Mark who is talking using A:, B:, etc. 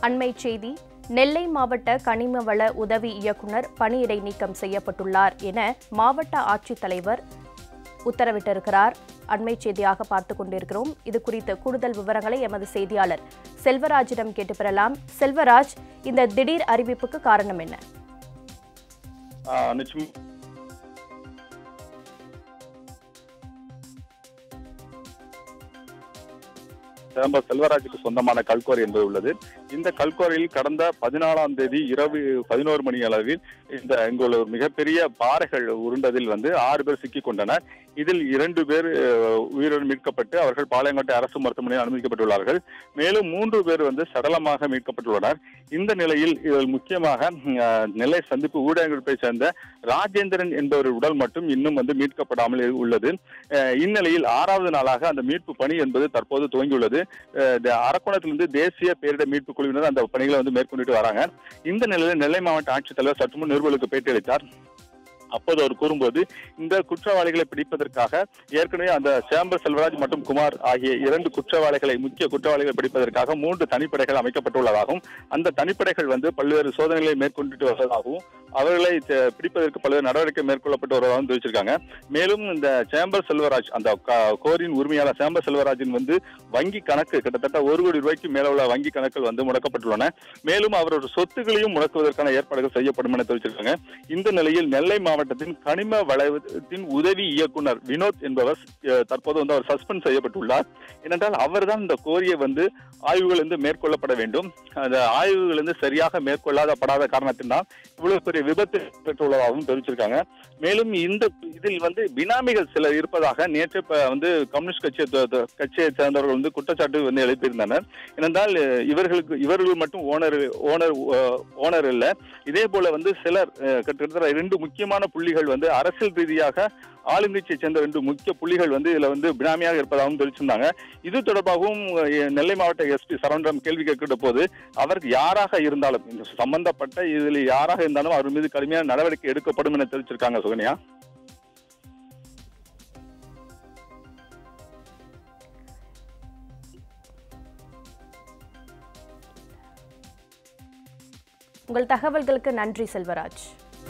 A: அண்மை செய்தி நெல்லை மாவட்ட கனிம வள உதவி இயக்குனர் பணியிடை நீக்கம் செய்யப்பட்டுள்ளார் என மாவட்ட ஆட்சித்தலைவர் உத்தரவிட்டிருக்கிறார் அண்மை செய்தியாக பார்த்துக் கொண்டிருக்கிறோம் இது குறித்த கூடுதல் விவரங்களை எமது செய்தியாளர் செல்வராஜிடம் கேட்டு பெறலாம் செல்வராஜ் இந்த திடீர் அறிவிப்புக்கு காரணம் என்ன
B: ஆஹ் நிச்சயம் சேம்ப செல்வராஜுக்கு சொந்தமான கல்குவாரி என்பது உள்ளது இந்த கல்குவாரியில் கடந்த பதினாலாம் தேதி இரவு பதினோரு மணி அளவில் இந்த இங்குள்ள மிகப்பெரிய பாறைகள் உருண்டதில் வந்து ஆறு பேர் சிக்கிக் கொண்டனர் இதில் இரண்டு பேர் அஹ், உயிருடன் மீட்கப்பட்டு அவர்கள் பாளையங்கோட்டை அரசு மருத்துவமனையில் அனுமதிக்கப்பட்டுள்ளார்கள் மேலும் மூன்று பேர் வந்து சடலமாக மீட்கப்பட்டுள்ளனர் இந்த நிலையில் இதில் முக்கியமாக அஹ், நெல்லை சந்திப்பு ஊடகங்களை சேர்ந்த ராஜேந்திரன் என்பவர் உடல் மட்டும் இன்னும் வந்து மீட்கப்படாமல் உள்ளது அஹ், இந்நிலையில் ஆறாவது நாளாக அந்த மீட்பு பணி என்பது தற்போது துவங்கியுள்ளது அஹ், இந்த அரக்கோணத்திலிருந்து தேசிய பேரிடர் மீட்பு குழுவினர் அந்த பணிகளை வந்து மேற்கொண்டுட்டு வராங்க இந்த நிலையில் நெல்லை மாவட்ட ஆட்சித்தலைவர் சற்று முன் நிருபர்களுக்கு பேட்டியளித்தார் அப்போது அவர் கூறும்போது இந்த குற்றவாளிகளை பிடிப்பதற்காக ஏற்கனவே அந்த சேம்பர் செல்வராஜ் மற்றும் குமார் ஆகிய இரண்டு குற்றவாளிகளை முக்கிய குற்றவாளிகளை பிடிப்பதற்காக மூன்று தனிப்படைகள் அமைக்கப்பட்டுள்ளதாகவும் அந்த தனிப்படைகள் வந்து பல்வேறு சோதனைகளை மேற்கொண்டுட்டு வருவதாகவும் அவர்களை த- பிடிப்பதற்கு பல்வேறு நடவடிக்கை மேற்கொள்ளப்பட்டு வருவதாகவும் தெரிவிச்சிருக்காங்க மேலும் இந்த சேம்பர் செல்வராஜ் அந்த க- கோரின் உரிமையாளர் சேம்பர் செல்வராஜின் வந்து வங்கி கணக்கு கிட்டத்தட்ட ஒரு கோடி ரூபாய்க்கு மேல உள்ள வங்கி கணக்குகள் வந்து முடக்கப்பட்டுள்ளன மேலும் அவரோட சொத்துக்களையும் முடக்குவதற்கான ஏற்பாடுகள் செய்யப்படும் என தெரிவிச்சிருக்காங்க இந்த நிலையில் நெல்லை மாவட்டத்தின் கனிம வளைவத்தின் உதவி இயக்குனர் வினோத் என்பவர் அஹ், தற்போது வந்து அவர் சஸ்பெண்ட் செய்யப்பட்டுள்ளார் ஏனென்றால் அவர்தான் இந்த கோரியை வந்து ஆய்வுகள் வந்து மேற்கொள்ளப்பட வேண்டும் அந்த ஆய்வுகள் வந்து சரியாக மேற்கொள்ளாதப்படாத காரணத்தினால் இவ்வளவு பெரிய விபத்து பெற்றுள்ளதாகவும் தெரிவிச்சிருக்காங்க மேலும் இந்த இதில் வந்து பினாமிகள் சிலர் இருப்பதாக நேற்று இப்ப வந்து கம்யூனிஸ்ட் கட்சியை த- த- கட்சியை சேர்ந்தவர்கள் வந்து குற்றச்சாட்டு வந்து எழுப்பியிருந்தனர் ஏனென்றால் அஹ், இவர்களுக்கு இவர்கள் மட்டும் ஓனர் ஓனர் ஓனர் இல்ல இதே போல வந்து சிலர் அஹ், கிட்டத்தட்ட இரண்டு முக்கியமான புள்ளிகள் வந்து அரசியல் ரீதியாக ஆளுங்கட்சியை சேர்ந்த ரெண்டு முக்கிய புள்ளிகள் வந்து இதுல வந்து பினாமியாக இருப்பதாகவும் தெரிவிச்சிருந்தாங்க இது தொடர்பாகவும் அஹ், நெல்லை மாவட்ட எஸ்பி சரவணம் கேள்வி கேட்கிற போது அவர் யாராக இருந்தாலும் இந்த சம்பந்தப்பட்ட இதில் யாராக இருந்தாலும் அவர் மீது கடுமையான நடவடிக்கை எடுக்கப்படும் என தெரிவிச்சிருக்காங்க சுகன்யா
A: உங்கள் தகவல்களுக்கு நன்றி செல்வராஜ்